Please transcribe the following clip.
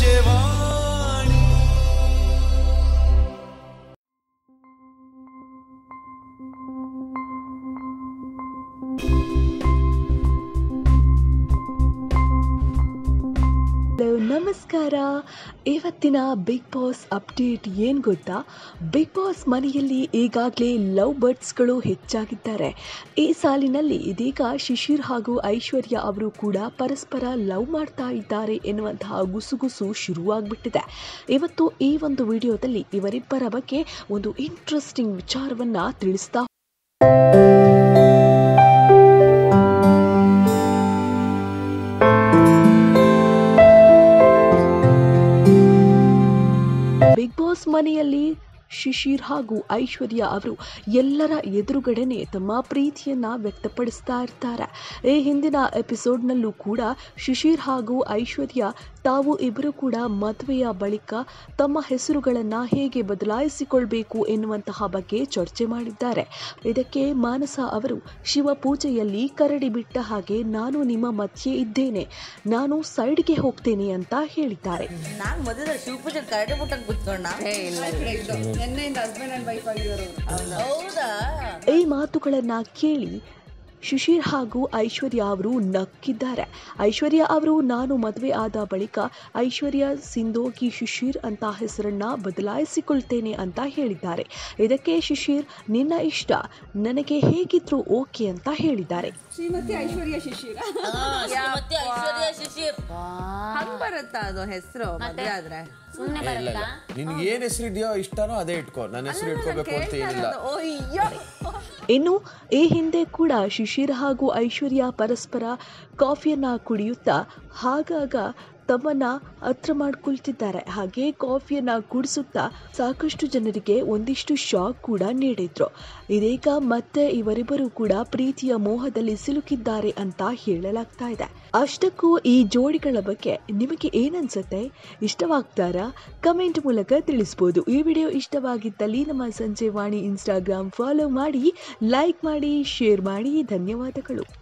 Sanjevani hello ನಮಸ್ಕಾರ ಇವತ್ತಿನ big boss update ಏನು ಗೊತ್ತಾ ಬಿಗ್ ಬಾಸ್ ಮನೆಯಲ್ಲಿ ಈಗಾಗಲೇ ಲವ್ ಬರ್ಡ್ಸ್ಗಳು ಹೆಚ್ಚಾಗಿದ್ದಾರೆ ಈ ಸಾಲಿನಲ್ಲಿ ಇದೀಗ ಶಿಶಿರ್ ಹಾಗೂ ಐಶ್ವರ್ಯ ಅವರು ಕೂಡ ಪರಸ್ಪರ ಲವ್ ಮಾಡ್ತಾ ಇದ್ದಾರೆ ಎನ್ನುವಂತಹ ಗುಸುಗುಸು ಶುರುವಾಗ್ಬಿಟ್ಟಿದೆ ಇವತ್ತು ಈ ಒಂದು ವಿಡಿಯೋದಲ್ಲಿ ಇವರಿಬ್ಬರ ಬಗ್ಗೆ ಒಂದು ಇಂಟ್ರೆಸ್ಟಿಂಗ್ ವಿಚಾರವನ್ನ ತಿಳಿಸ್ತಾ ಬಿಗ್ ಬಾಸ್ ಮನೆಯಲ್ಲಿ ಶಿಶಿರ್ ಹಾಗೂ ಐಶ್ವರ್ಯ ಅವರು ಎಲ್ಲರ ಎದುರುಗಡೆನೆ ತಮ್ಮ ಪ್ರೀತಿಯನ್ನ ವ್ಯಕ್ತಪಡಿಸ್ತಾ ಇರ್ತಾರೆ ಈ ಹಿಂದಿನ ಎಪಿಸೋಡ್ನಲ್ಲೂ ಕೂಡ ಶಿಶಿರ್ ಹಾಗೂ ಐಶ್ವರ್ಯ ತಾವು ಇಬ್ಬರು ಕೂಡ ಮದುವೆಯ ಬಳಿಕ ತಮ್ಮ ಹೆಸರುಗಳನ್ನ ಹೇಗೆ ಬದಲಾಯಿಸಿಕೊಳ್ಬೇಕು ಎನ್ನುವಂತಹ ಬಗ್ಗೆ ಚರ್ಚೆ ಮಾಡಿದ್ದಾರೆ ಇದಕ್ಕೆ ಮಾನಸ ಅವರು ಶಿವ ಪೂಜೆಯಲ್ಲಿ ಕರಡಿ ಬಿಟ್ಟ ಹಾಗೆ ನಾನು ನಿಮ್ಮ ಮಧ್ಯೆ ಇದ್ದೇನೆ ನಾನು ಸೈಡ್ಗೆ ಹೋಗ್ತೇನೆ ಅಂತ ಹೇಳಿದ್ದಾರೆ ನಾನ್ ಮದುವೆ ಶಿವಪೂಜೆ ಕರಡಿ ಬಿಟ್ಟಂಗ್ ಕುತ್ಕೊಂಡ ನಿನ್ನೆಯಿಂದ ಹಸ್ಬೆಂಡ್ ಅಂಡ್ ವೈಫ್ ಆಗಿದ್ದಾರೆ ಅವರು ಹೌದಾ ಈ ಮಾತುಗಳನ್ನ ಕೇಳಿ ಶಿಶಿರ್ ಹಾಗೂ ಐಶ್ವರ್ಯ ಅವರು ನಕ್ಕಿದ್ದಾರೆ ಐಶ್ವರ್ಯ ಅವರು ನಾನು ಮದುವೆ ಆದ ಬಳಿಕ ಐಶ್ವರ್ಯ ಸಿಂಧೋಗಿ ಶಿಶಿರ್ ಅಂತ ಹೆಸರನ್ನ ಬದಲಾಯಿಸಿಕೊಳ್ತೇನೆ ಅಂತ ಹೇಳಿದ್ದಾರೆ ಇದಕ್ಕೆ ಶಿಶಿರ್ ನಿನ್ನ ಇಷ್ಟ ನನಗೆ ಹೇಗಿದ್ರು ಓಕೆ ಅಂತ ಹೇಳಿದ್ದಾರೆ ಶ್ರೀಮತಿ ಐಶ್ವರ್ಯ ಶಿಶಿರ ಹಾ, ಶ್ರೀಮತಿ ಐಶ್ವರ್ಯ ಶಿಶಿರ್ ಹಂಗ್ ಬರುತ್ತಾ ಅದು ಹೆಸರು ಮದ್ವೆ ಆದ್ರೆ ನಿನ್ಗೆ ಏನ್ ಹೆಸರು ಇದೆಯೋ ಇಷ್ಟನೋ ಅದೇ ಇಟ್ಕೋ ನನ್ನ ಹೆಸರು ಇಟ್ಕೋಬೇಕು ಅಂತ ಏನಿಲ್ಲ ಓ ಅಯ್ಯೋ ಇನ್ನು ಈ ಹಿಂದೆ ಕೂಡ ಶಿಶಿರ್ ಹಾಗೂ ಐಶ್ವರ್ಯ ಪರಸ್ಪರ ಕಾಫಿಯನ್ನ ಕುಡಿಯುತ್ತಾ ಆಗಾಗ ತಮ್ಮನ್ನ ಹತ್ರ ಮಾಡ್ಕೊಳ್ತಿದ್ದಾರೆ ಹಾಗೆ ಕಾಫಿಯನ್ನ ಕುಡಿಸುತ್ತಾ ಸಾಕಷ್ಟು ಜನರಿಗೆ ಒಂದಿಷ್ಟು ಶಾಕ್ ಕೂಡ ನೀಡಿದ್ರು ಇದೀಗ ಮತ್ತೆ ಇವರಿಬ್ಬರು ಕೂಡ ಪ್ರೀತಿಯ ಮೋಹದಲ್ಲಿ ಸಿಲುಕಿದ್ದಾರೆ ಅಂತ ಹೇಳಲಾಗ್ತಾ ಇದೆ ಅಷ್ಟಕ್ಕೂ ಈ ಜೋಡಿಗಳ ಬಗ್ಗೆ ನಿಮಗೆ ಏನನ್ಸುತ್ತೆ ಇಷ್ಟವಾಗ್ತಾರಾ ಕಮೆಂಟ್ ಮೂಲಕ ತಿಳಿಸ್ಬೋದು ಈ ವಿಡಿಯೋ ಇಷ್ಟವಾಗಿದ್ದಲ್ಲಿ ನಮ್ಮ ಸಂಜೆ ವಾಣಿ ಇನ್ಸ್ಟಾಗ್ರಾಮ್ ಫಾಲೋ ಮಾಡಿ ಲೈಕ್ ಮಾಡಿ ಶೇರ್ ಮಾಡಿ ಧನ್ಯವಾದಗಳು